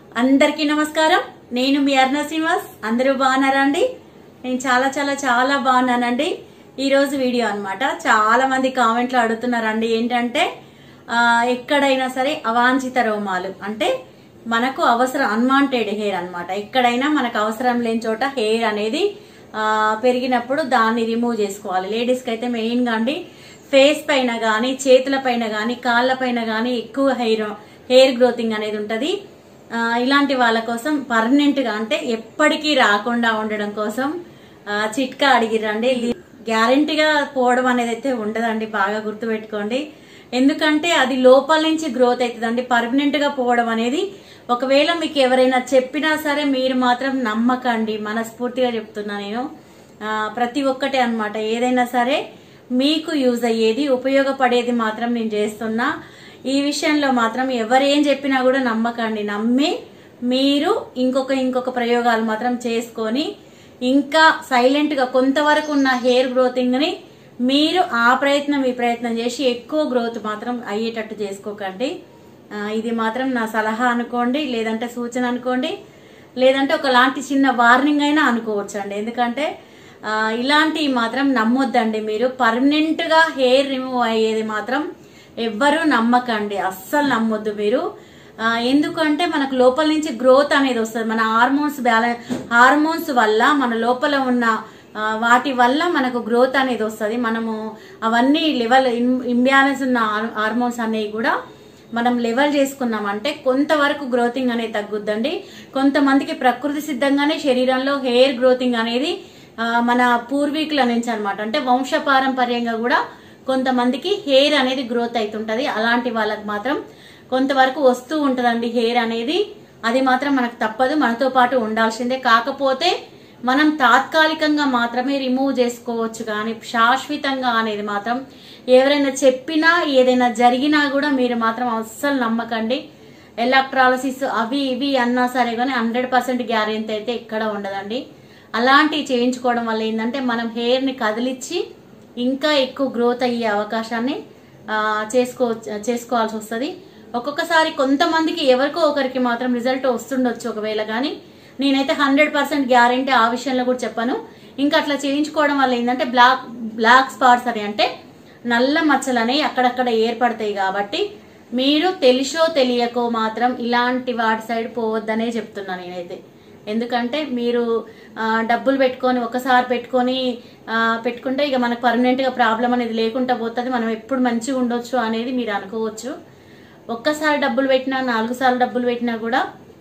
అందరికీ నమస్కారం నేను మీ అర్ణ శ్రీనివాస్ అందరూ బాగున్నారా అండి నేను చాలా చాలా చాలా బాగున్నానండి ఈ రోజు వీడియో అన్నమాట చాలా మంది కామెంట్లు అడుగుతున్నారండి ఏంటంటే ఆ, ఎక్కడైనా సరే అవాంఛిత రోమాలు అంటే మనకు అవసరం అన్వాంటెడ్ హెయిర్ అన్నమాట ఎక్కడైనా మనకు అవసరం లేని చోట హెయిర్ అనేది ఆ, పెరిగినప్పుడు దాన్ని రిమూవ్ చేసుకోవాలి లేడీస్కి అయితే మెయిన్గా అండి ఫేస్ పైన కానీ చేతుల పైన కానీ కాళ్ళ పైన కానీ ఎక్కువ హెయిర్ హెయిర్ గ్రోతింగ్ అనేది ఉంటుంది ఆ, ఇలాంటి వాళ్ళ కోసం పర్మనెంట్ గా అంటే ఎప్పటికీ రాకుండా ఉండడం కోసం ఆ, చిట్కా అడిగిరండి గ్యారంటీగా పోవడం అనేది అయితే ఉండదండి బాగా గుర్తుపెట్టుకోండి ఎందుకంటే అది లోపల నుంచి గ్రోత్ అవుతుందండి పర్మనెంట్ గా పోవడం అనేది ఒకవేళ మీకు ఎవరైనా చెప్పినా సరే మీరు మాత్రం నమ్మకండి మనస్ఫూర్తిగా చెప్తున్నా నేను ఆ, ప్రతి ఒక్కటే అన్నమాట ఏదైనా సరే మీకు యూజ్ అయ్యేది ఉపయోగపడేది మాత్రం నేను చేస్తున్నా ఈ విషయంలో మాత్రం ఎవరేం చెప్పినా కూడా నమ్మకండి నమ్మి మీరు ఇంకొక ఇంకొక ప్రయోగాలు మాత్రం చేసుకొని ఇంకా సైలెంట్ గా కొంతవరకు ఉన్న హెయిర్ గ్రోతింగ్ ని మీరు ఆ ప్రయత్నం ఈ ప్రయత్నం చేసి ఎక్కువ గ్రోత్ మాత్రం అయ్యేటట్టు చేసుకోకండి ఆ, ఇది మాత్రం నా సలహా అనుకోండి లేదంటే సూచన అనుకోండి లేదంటే ఒకలాంటి చిన్న వార్నింగ్ అయినా అనుకోవచ్చు అండి ఎందుకంటే ఆ, ఇలాంటివి మాత్రం నమ్మొద్దండి మీరు పర్మనెంట్ గా హెయిర్ రిమూవ్ అయ్యేది మాత్రం ఎవ్వరూ నమ్మకండి అస్సలు నమ్మొద్దు మీరు ఆ, ఎందుకంటే మనకు లోపల నుంచి గ్రోత్ అనేది వస్తుంది మన హార్మోన్స్ బ్యాలెన్స్ హార్మోన్స్ వల్ల మన లోపల ఉన్న ఆ, వాటి వల్ల మనకు గ్రోత్ అనేది వస్తుంది మనము అవన్నీ లెవెల్ ఇంబ్యాలెన్స్ ఉన్న హార్- హార్మోన్స్ అనేవి కూడా మనం లెవెల్ చేసుకున్నామంటే కొంతవరకు గ్రోతింగ్ అనేది తగ్గుద్దండి కొంతమందికి ప్రకృతి సిద్ధంగానే శరీరంలో హెయిర్ గ్రోతింగ్ అనేది ఆ, మన పూర్వీకుల నుంచి అనమాట అంటే వంశపారంపర్యంగా కూడా కొంతమందికి హెయిర్ అనేది గ్రోత్ అవుతుంటది అలాంటి వాళ్ళకి మాత్రం కొంతవరకు వస్తూ ఉంటదండి హెయిర్ అనేది అది మాత్రం మనకు తప్పదు మనతో పాటు ఉండాల్సిందే కాకపోతే మనం తాత్కాలికంగా మాత్రమే రిమూవ్ చేసుకోవచ్చు కానీ శాశ్వతంగా అనేది మాత్రం ఎవరైనా చెప్పినా ఏదైనా జరిగినా కూడా మీరు మాత్రం అస్సలు నమ్మకండి ఎలక్ట్రాలసిస్ అవి ఇవి అన్నా సరే కానీ హండ్రెడ్ పర్సెంట్ గ్యారెంటీ అయితే ఎక్కడ ఉండదండి అలాంటివి చేయించుకోవడం వల్ల ఏంటంటే మనం హెయిర్ని కదిలిచ్చి ఇంకా ఎక్కువ గ్రోత్ అయ్యే అవకాశాన్ని ఆ, చేసుకో చేసుకోవాల్సి వస్తుంది ఒక్కొక్కసారి కొంతమందికి ఎవరికో ఒకరికి మాత్రం రిజల్ట్ వస్తుండొచ్చు ఒకవేళ కానీ నేనైతే హండ్రెడ్ పర్సెంట్ గ్యారెంటీ ఆ విషయంలో కూడా చెప్పాను ఇంకా అట్లా చేయించుకోవడం వల్ల ఏంటంటే బ్లాక్ బ్లాక్ స్పాట్స్ అని అంటే నల్ల మచ్చలు అనేవి అక్కడక్కడ ఏర్పడతాయి కాబట్టి మీరు తెలిసో తెలియకో మాత్రం ఇలాంటి వాటి సైడ్ పోవద్దనే చెప్తున్నా నేనైతే ఎందుకంటే మీరు ఆ, డబ్బులు పెట్టుకొని ఒకసారి పెట్టుకొని ఆ, పెట్టుకుంటే ఇక మనకు పర్మనెంట్ గా ప్రాబ్లం అనేది లేకుండా పోతుంది మనం ఎప్పుడు మంచిగా ఉండొచ్చు అనేది మీరు అనుకోవచ్చు ఒక్కసారి డబ్బులు పెట్టినా నాలుగు సార్లు డబ్బులు పెట్టినా కూడా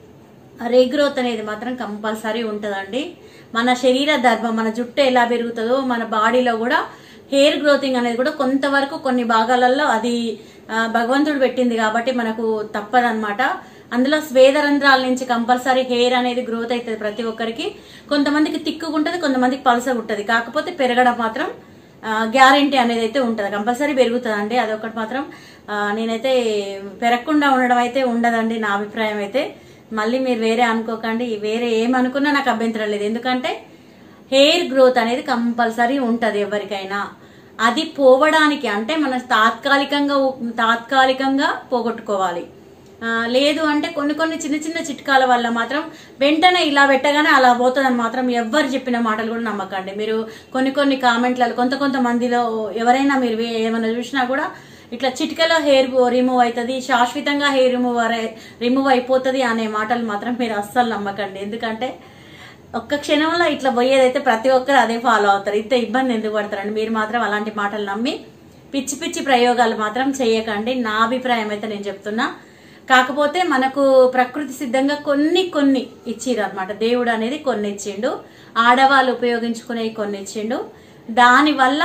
రీగ్రోత్ అనేది మాత్రం కంపల్సరీ ఉంటుందండి మన శరీర ధర్మం మన జుట్టు ఎలా పెరుగుతుందో మన బాడీలో కూడా హెయిర్ గ్రోతింగ్ అనేది కూడా కొంతవరకు కొన్ని భాగాలలో అది ఆ, భగవంతుడు పెట్టింది కాబట్టి మనకు తప్పదన్నమాట అందులో స్వేదరంధ్రాల నుంచి కంపల్సరీ హెయిర్ అనేది గ్రోత్ అవుతుంది ప్రతి ఒక్కరికి కొంతమందికి తిక్కుగుంటది కొంతమందికి పలసగా ఉంటుంది కాకపోతే పెరగడం మాత్రం గ్యారంటీ అనేది అయితే ఉంటుంది కంపల్సరీ పెరుగుతుంది అండి అదొకటి మాత్రం ఆ, నేనైతే పెరగకుండా ఉండడం అయితే ఉండదండి నా అభిప్రాయం అయితే మళ్ళీ మీరు వేరే అనుకోకండి వేరే ఏమనుకున్నా నాకు అభ్యంతరం లేదు ఎందుకంటే హెయిర్ గ్రోత్ అనేది కంపల్సరీ ఉంటది ఎవరికైనా అది పోవడానికి అంటే మనం తాత్కాలికంగా తాత్కాలికంగా పోగొట్టుకోవాలి ఆ, లేదు అంటే కొన్ని కొన్ని చిన్న చిన్న చిట్కాల వల్ల మాత్రం వెంటనే ఇలా పెట్టగానే అలా పోతుందని మాత్రం ఎవ్వరు చెప్పిన మాటలు కూడా నమ్మకండి మీరు కొన్ని కొన్ని కామెంట్లలో కొంత కొంత మందిలో ఎవరైనా మీరు వే- ఏమైనా చూసినా కూడా ఇట్లా చిటికలో హెయిర్ రిమూవ్ అవుతుంది శాశ్వతంగా హెయిర్ రిమూవ్ రిమూవ్ అయిపోతుంది అనే మాటలు మాత్రం మీరు అస్సలు నమ్మకండి ఎందుకంటే ఒక్క క్షణంలో ఇట్లా పోయేదైతే ప్రతి ఒక్కరు అదే ఫాలో అవుతారు ఇంత ఇబ్బంది ఎందుకు పడతారండి మీరు మాత్రం అలాంటి మాటలు నమ్మి పిచ్చి పిచ్చి ప్రయోగాలు మాత్రం చేయకండి నా అభిప్రాయం అయితే నేను చెప్తున్నా కాకపోతే మనకు ప్రకృతి సిద్ధంగా కొన్ని కొన్ని ఇచ్చిర్రు అనమాట దేవుడు అనేది కొన్ని ఇచ్చిండు ఆడవాళ్ళు ఉపయోగించుకునే కొన్ని ఇచ్చిండు దానివల్ల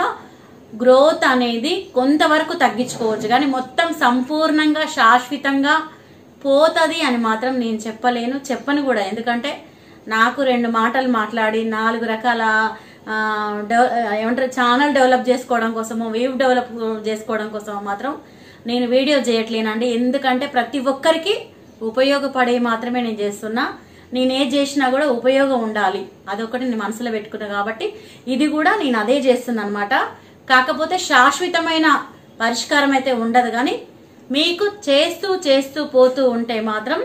గ్రోత్ అనేది కొంతవరకు తగ్గించుకోవచ్చు కానీ మొత్తం సంపూర్ణంగా శాశ్వతంగా పోతుంది అని మాత్రం నేను చెప్పలేను చెప్పను కూడా ఎందుకంటే నాకు రెండు మాటలు మాట్లాడి నాలుగు రకాల ఆ, డెవ- ఏమంటారు ఛానల్ డెవలప్ చేసుకోవడం కోసము వేవ్ డెవలప్ చేసుకోవడం కోసం మాత్రం నేను వీడియో చేయట్లేనండి ఎందుకంటే ప్రతి ఒక్కరికి ఉపయోగపడే మాత్రమే నేను చేస్తున్నా నేను ఏది చేసినా కూడా ఉపయోగం ఉండాలి అదొకటి నేను మనసులో పెట్టుకున్నా కాబట్టి ఇది కూడా నేను అదే చేస్తున్నా అనమాట కాకపోతే శాశ్వతమైన పరిష్కారం అయితే ఉండదు కానీ మీకు చేస్తూ చేస్తూ పోతూ ఉంటే మాత్రం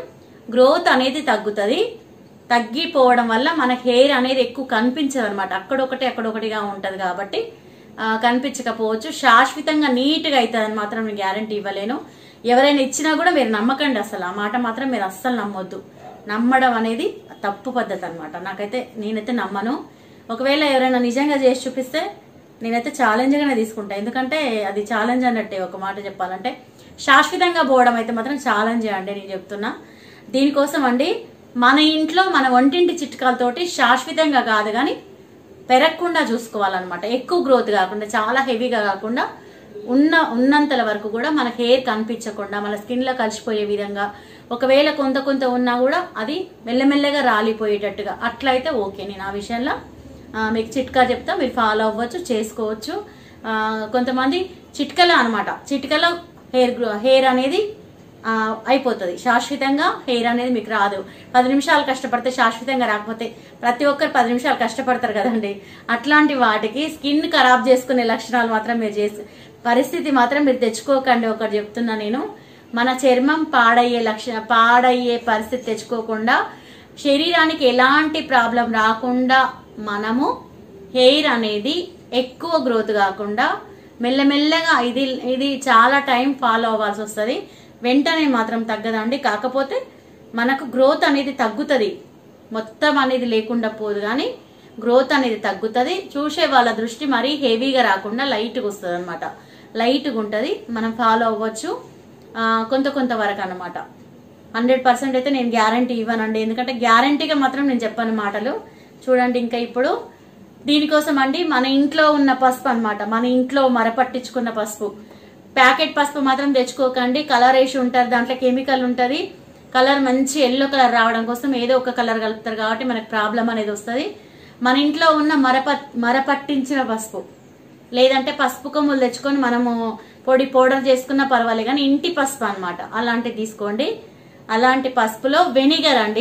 గ్రోత్ అనేది తగ్గుతుంది తగ్గిపోవడం వల్ల మన హెయిర్ అనేది ఎక్కువ కనిపించదు అనమాట అక్కడొకటి అక్కడొకటిగా ఉంటది కాబట్టి ఆ, కనిపించకపోవచ్చు శాశ్వతంగా నీట్గా అవుతుంది మాత్రం నేను గ్యారంటీ ఇవ్వలేను ఎవరైనా ఇచ్చినా కూడా మీరు నమ్మకండి అసలు ఆ మాట మాత్రం మీరు అస్సలు నమ్మొద్దు నమ్మడం అనేది తప్పు పద్ధతి అనమాట నాకైతే నేనైతే నమ్మను ఒకవేళ ఎవరైనా నిజంగా చేసి చూపిస్తే నేనైతే ఛాలెంజ్గానే తీసుకుంటా ఎందుకంటే అది ఛాలెంజ్ అన్నట్టే ఒక మాట చెప్పాలంటే శాశ్వతంగా పోవడం అయితే మాత్రం ఛాలెంజ్ అండి నేను చెప్తున్నా దీనికోసం అండి మన ఇంట్లో మన వంటింటి చిట్కాలతోటి శాశ్వతంగా కాదు కానీ పెరగకుండా చూసుకోవాలన్నమాట ఎక్కువ గ్రోత్ కాకుండా చాలా హెవీగా కాకుండా ఉన్న ఉన్నంతల వరకు కూడా మన హెయిర్ కనిపించకుండా మన స్కిన్ లో కలిసిపోయే విధంగా ఒకవేళ కొంత కొంత ఉన్నా కూడా అది మెల్లమెల్లగా రాలిపోయేటట్టుగా అట్లయితే ఓకే నేను ఆ విషయంలో ఆ, మీకు చిట్కా చెప్తా మీరు ఫాలో అవ్వచ్చు చేసుకోవచ్చు ఆ, కొంతమంది చిట్కలో అనమాట చిట్కలో హెయిర్ గ్రో హెయిర్ అనేది ఆ, అయిపోతుంది శాశ్వతంగా హెయిర్ అనేది మీకు రాదు పది నిమిషాలు కష్టపడితే శాశ్వతంగా రాకపోతే ప్రతి ఒక్కరు పది నిమిషాలు కష్టపడతారు కదండి అట్లాంటి వాటికి స్కిన్ ఖరాబ్ చేసుకునే లక్షణాలు మాత్రం మీరు చేసి పరిస్థితి మాత్రం మీరు తెచ్చుకోకండి ఒకటి చెప్తున్నా నేను మన చర్మం పాడయ్యే లక్ష పాడయ్యే పరిస్థితి తెచ్చుకోకుండా శరీరానికి ఎలాంటి ప్రాబ్లం రాకుండా మనము హెయిర్ అనేది ఎక్కువ గ్రోత్ కాకుండా మెల్లమెల్లగా ఇది ఇది చాలా టైం ఫాలో అవ్వాల్సి వస్తుంది వెంటనే మాత్రం తగ్గదండి కాకపోతే మనకు గ్రోత్ అనేది తగ్గుతుంది మొత్తం అనేది లేకుండా పోదు కానీ గ్రోత్ అనేది తగ్గుతుంది చూసే వాళ్ళ దృష్టి మరీ హెవీగా రాకుండా లైట్గా వస్తుంది అనమాట లైట్గా ఉంటుంది మనం ఫాలో అవ్వచ్చు ఆ, కొంత కొంత వరకు అనమాట హండ్రెడ్ పర్సెంట్ అయితే నేను గ్యారంటీ ఇవ్వనండి ఎందుకంటే గ్యారంటీగా మాత్రం నేను చెప్పాను మాటలు చూడండి ఇంకా ఇప్పుడు దీనికోసం అండి మన ఇంట్లో ఉన్న పసుపు అన్నమాట మన ఇంట్లో మరపట్టించుకున్న పసుపు ప్యాకెట్ పసుపు మాత్రం తెచ్చుకోకండి కలర్ వేసి ఉంటారు దాంట్లో కెమికల్ ఉంటుంది కలర్ మంచి ఎల్లో కలర్ రావడం కోసం ఏదో ఒక కలర్ కలుపుతారు కాబట్టి మనకు ప్రాబ్లం అనేది వస్తుంది మన ఇంట్లో ఉన్న మరప మరపట్టించిన పసుపు లేదంటే పసుపు కొమ్ములు తెచ్చుకొని మనము పొడి పౌడర్ చేసుకున్నా పర్వాలేదు కానీ ఇంటి పసుపు అన్నమాట అలాంటివి తీసుకోండి అలాంటి పసుపులో వెనిగర్ అండి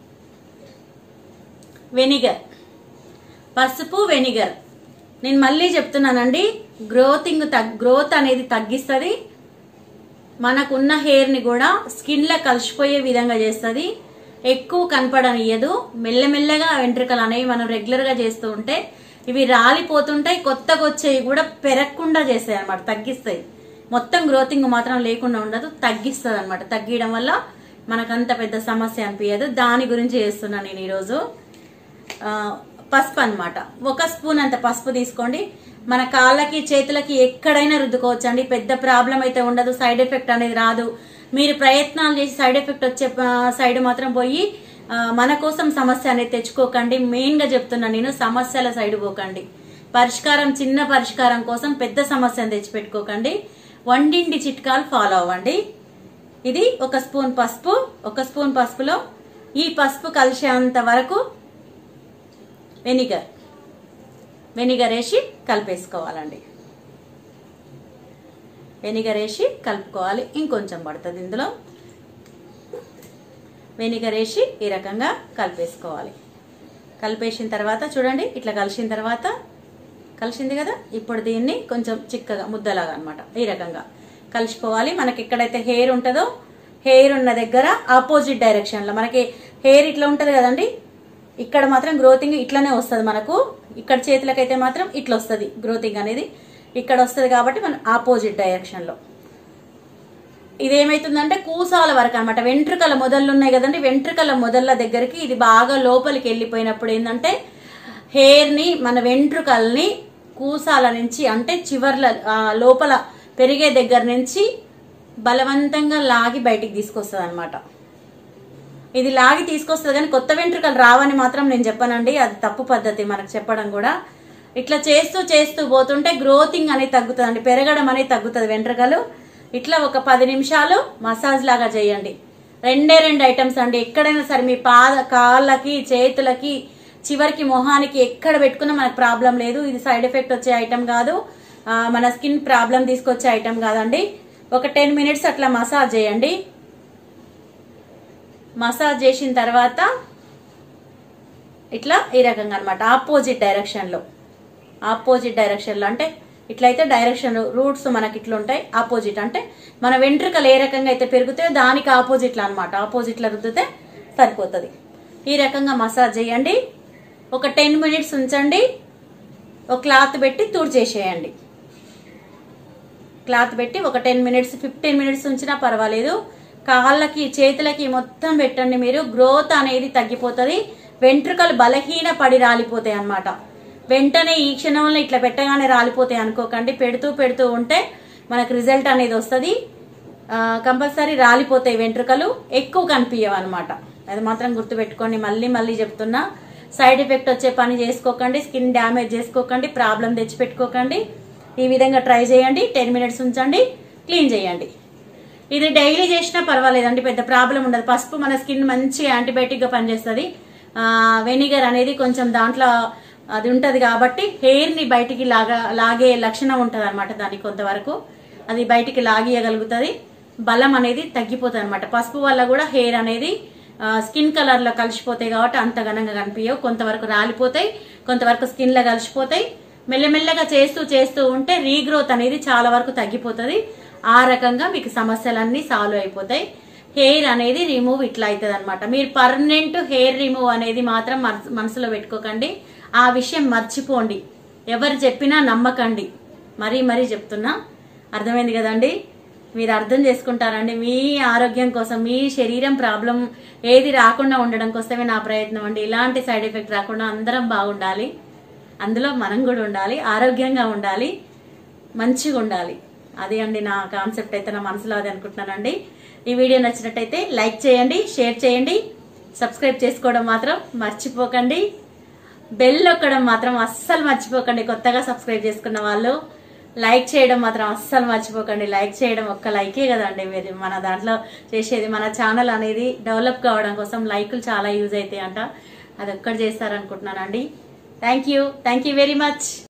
వెనిగర్ పసుపు వెనిగర్ నేను మళ్ళీ చెప్తున్నానండి గ్రోతింగ్ తగ్ గ్రోత్ అనేది తగ్గిస్తుంది మనకున్న హెయిర్ ని కూడా స్కిన్ లో కలిసిపోయే విధంగా చేస్తుంది ఎక్కువ కనపడనియదు మెల్లమెల్లగా వెంట్రుకలు అనేవి మనం రెగ్యులర్ గా చేస్తూ ఉంటే ఇవి రాలిపోతుంటాయి కొత్తగా వచ్చేవి కూడా పెరగకుండా చేస్తాయి అనమాట తగ్గిస్తాయి మొత్తం గ్రోతింగ్ మాత్రం లేకుండా ఉండదు తగ్గిస్తుంది అనమాట తగ్గియడం వల్ల మనకంత పెద్ద సమస్య అనిపించదు దాని గురించి చేస్తున్నాను నేను ఈరోజు ఆ, పసుపు అన్నమాట ఒక స్పూన్ అంత పసుపు తీసుకోండి మన కాళ్ళకి చేతులకి ఎక్కడైనా రుద్దుకోవచ్చు అండి పెద్ద ప్రాబ్లం అయితే ఉండదు సైడ్ ఎఫెక్ట్ అనేది రాదు మీరు ప్రయత్నాలు చేసి సైడ్ ఎఫెక్ట్ వచ్చే ఆ, సైడ్ మాత్రం పోయి ఆ, మన కోసం సమస్య అనేది తెచ్చుకోకండి మెయిన్ గా చెప్తున్నా నేను సమస్యల సైడ్ పోకండి పరిష్కారం చిన్న పరిష్కారం కోసం పెద్ద సమస్యను తెచ్చిపెట్టుకోకండి వండింటి చిట్కాలు ఫాలో అవ్వండి ఇది ఒక స్పూన్ పసుపు ఒక స్పూన్ పసుపులో ఈ పసుపు కలిసేంత వరకు వెనిగర్ వెనిగర్ వేసి కలిపేసుకోవాలండి వెనిగర్ వేసి కలుపుకోవాలి ఇంకొంచెం పడుతుంది ఇందులో వెనిగర్ వేసి ఈ రకంగా కలిపేసుకోవాలి కలిపేసిన తర్వాత చూడండి ఇట్లా కలిసిన తర్వాత కలిసింది కదా ఇప్పుడు దీన్ని కొంచెం చిక్కగా ముద్దలాగా అన్నమాట ఈ రకంగా కలిసిపోవాలి మనకి ఎక్కడైతే హెయిర్ ఉంటుందో హెయిర్ ఉన్న దగ్గర ఆపోజిట్ డైరెక్షన్ లో మనకి హెయిర్ ఇట్లా ఉంటది కదండి ఇక్కడ మాత్రం గ్రోతింగ్ ఇట్లనే వస్తుంది మనకు ఇక్కడ చేతులకైతే మాత్రం ఇట్లా వస్తుంది గ్రోతింగ్ అనేది ఇక్కడ వస్తుంది కాబట్టి మనం ఆపోజిట్ డైరెక్షన్ లో ఇదేమైతుందంటే కూసాల వరకు అనమాట వెంట్రుకల మొదళ్ళు ఉన్నాయి కదండి వెంట్రుకల మొదళ్ళ దగ్గరికి ఇది బాగా లోపలికి వెళ్ళిపోయినప్పుడు ఏంటంటే హెయిర్ ని మన వెంట్రుకల్ని కూసాల నుంచి అంటే చివర్ల ఆ, లోపల పెరిగే దగ్గర నుంచి బలవంతంగా లాగి బయటికి తీసుకొస్తుంది అనమాట ఇది లాగి తీసుకొస్తుంది కానీ కొత్త వెంట్రుకలు రావని మాత్రం నేను చెప్పానండి అది తప్పు పద్ధతి మనకు చెప్పడం కూడా ఇట్లా చేస్తూ చేస్తూ పోతుంటే గ్రోతింగ్ అనేది తగ్గుతుంది పెరగడం అనేది తగ్గుతుంది వెంట్రుకలు ఇట్లా ఒక పది నిమిషాలు మసాజ్ లాగా చేయండి రెండే రెండు ఐటమ్స్ అండి ఎక్కడైనా సరే మీ పాద కాళ్ళకి చేతులకి చివరికి మొహానికి ఎక్కడ పెట్టుకున్నా మనకు ప్రాబ్లం లేదు ఇది సైడ్ ఎఫెక్ట్ వచ్చే ఐటమ్ కాదు ఆ, మన స్కిన్ ప్రాబ్లం తీసుకొచ్చే ఐటమ్ కాదండి ఒక టెన్ మినిట్స్ అట్లా మసాజ్ చేయండి మసాజ్ చేసిన తర్వాత ఇట్లా ఈ రకంగా అనమాట ఆపోజిట్ డైరెక్షన్ లో ఆపోజిట్ డైరెక్షన్ లో అంటే ఇట్లయితే డైరెక్షన్ రూట్స్ మనకి ఇట్లా ఉంటాయి ఆపోజిట్ అంటే మన వెంట్రుకలు ఏ రకంగా అయితే పెరుగుతాయో దానికి ఆపోజిట్లో అనమాట ఆపోజిట్లో రుద్దితే సరిపోతుంది ఈ రకంగా మసాజ్ చేయండి ఒక టెన్ మినిట్స్ ఉంచండి ఒక క్లాత్ పెట్టి తుడిచేసేయండి క్లాత్ పెట్టి ఒక టెన్ మినిట్స్ ఫిఫ్టీన్ మినిట్స్ ఉంచినా పర్వాలేదు కాళ్ళకి చేతులకి మొత్తం పెట్టండి మీరు గ్రోత్ అనేది తగ్గిపోతుంది వెంట్రుకలు బలహీన పడి రాలిపోతాయి అన్నమాట వెంటనే ఈ క్షణంలో ఇట్లా పెట్టగానే రాలిపోతాయి అనుకోకండి పెడుతూ పెడుతూ ఉంటే మనకు రిజల్ట్ అనేది వస్తుంది కంపల్సరీ రాలిపోతాయి వెంట్రుకలు ఎక్కువ కనిపించవు అనమాట అది మాత్రం గుర్తుపెట్టుకోండి మళ్ళీ మళ్ళీ చెప్తున్నా సైడ్ ఎఫెక్ట్ వచ్చే పని చేసుకోకండి స్కిన్ డ్యామేజ్ చేసుకోకండి ప్రాబ్లం తెచ్చిపెట్టుకోకండి ఈ విధంగా ట్రై చేయండి టెన్ మినిట్స్ ఉంచండి క్లీన్ చేయండి ఇది డైలీ చేసినా పర్వాలేదండి పెద్ద ప్రాబ్లం ఉండదు పసుపు మన స్కిన్ మంచిగా యాంటీబయాటిక్ గా పనిచేస్తుంది వెనిగర్ అనేది కొంచెం దాంట్లో అది ఉంటది కాబట్టి హెయిర్ ని బయటికి లాగా లాగే లక్షణం ఉంటది అనమాట దానికి కొంతవరకు అది బయటికి లాగియగలుగుతుంది బలం అనేది తగ్గిపోతుంది అనమాట పసుపు వల్ల కూడా హెయిర్ అనేది స్కిన్ కలర్ లో కలిసిపోతాయి కాబట్టి అంత ఘనంగా కనిపించవు కొంతవరకు రాలిపోతాయి కొంతవరకు స్కిన్ లో కలిసిపోతాయి మెల్లమెల్లగా చేస్తూ చేస్తూ ఉంటే రీగ్రోత్ అనేది చాలా వరకు తగ్గిపోతుంది ఆ రకంగా మీకు సమస్యలన్నీ సాల్వ్ అయిపోతాయి హెయిర్ అనేది రిమూవ్ ఇట్లా అవుతుంది అనమాట మీరు పర్మనెంట్ హెయిర్ రిమూవ్ అనేది మాత్రం మనసు- మనసులో పెట్టుకోకండి ఆ విషయం మర్చిపోండి ఎవరు చెప్పినా నమ్మకండి మరీ మరీ చెప్తున్నా అర్థమైంది కదండి మీరు అర్థం చేసుకుంటారండి మీ ఆరోగ్యం కోసం మీ శరీరం ప్రాబ్లం ఏది రాకుండా ఉండడం కోసమే నా ప్రయత్నం అండి ఇలాంటి సైడ్ ఎఫెక్ట్ రాకుండా అందరం బాగుండాలి అందులో మనం కూడా ఉండాలి ఆరోగ్యంగా ఉండాలి మంచిగా ఉండాలి అది అండి నా కాన్సెప్ట్ అయితే నా మనసులో అది అనుకుంటున్నానండి ఈ వీడియో నచ్చినట్టయితే లైక్ చేయండి షేర్ చేయండి సబ్స్క్రైబ్ చేసుకోవడం మాత్రం మర్చిపోకండి బెల్ నొక్కడం మాత్రం అస్సలు మర్చిపోకండి కొత్తగా సబ్స్క్రైబ్ చేసుకున్న వాళ్ళు లైక్ చేయడం మాత్రం అస్సలు మర్చిపోకండి లైక్ చేయడం ఒక్క లైకే కదండి మీరు మన దాంట్లో చేసేది మన ఛానల్ అనేది డెవలప్ కావడం కోసం లైకులు చాలా యూజ్ అవుతాయి అంట అది ఒక్కటి చేస్తారనుకుంటున్నానండి thank you thank you very much